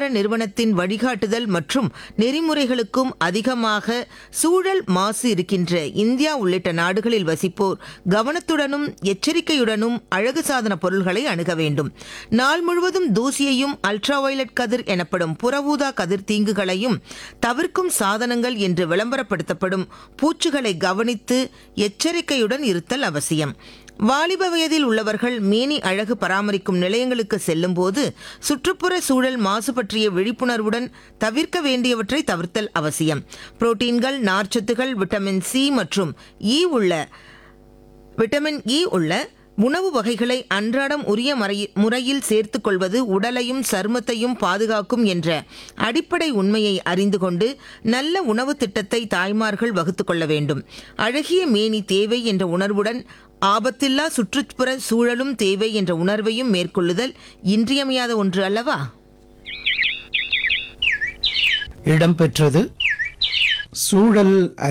நிறுவனத்தின் வழிகாட்டுதல் மற்றும் நெறிமுறைகளுக்கும் அதிகமாக சூழல் மாசு இருக்கின்ற இந்தியா உள்ளிட்ட நாடுகளில் வசிப்போர் கவனத்துடனும் எச்சரிக்கையுடனும் அழகு சாதன பொருள்களை அணுக வேண்டும் நாள் முழுவதும் தூசியையும் அல்ட்ரா வயலட் கதிர் எனப்படும் புறஊதா கதிர் தீங்குகளையும் தவிர்க்கும் சாதனங்கள் என்று விளம்பரப்படுத்தப்படும் பூச்சுகளை கவனித்து எச்சரிக்கையுடன் இருத்தல் அவசியம் வாலிப வயதில் உள்ளவர்கள் மேனி அழகு பராமரிக்கும் நிலையங்களுக்கு செல்லும்போது சுற்றுப்புற சூழல் மாசு பற்றிய விழிப்புணர்வுடன் தவிர்க்க வேண்டியவற்றை தவிர்த்தல் அவசியம் புரோட்டீன்கள் நார்ச்சத்துகள் விட்டமின் சி மற்றும் இ உள்ள விட்டமின் இ உள்ள உணவு வகைகளை அன்றாடம் உரிய மறை- முறையில் சேர்த்துக் கொள்வது உடலையும் சருமத்தையும் பாதுகாக்கும் என்ற அடிப்படை உண்மையை அறிந்து கொண்டு நல்ல உணவு திட்டத்தை தாய்மார்கள் வகுத்துக் கொள்ள வேண்டும் அழகிய மேனி தேவை என்ற உணர்வுடன் ஆபத்தில்லா சுற்றுப்புற சூழலும் தேவை என்ற உணர்வையும் மேற்கொள்ளுதல் இன்றியமையாத ஒன்று அல்லவா இடம்பெற்றது சூழல்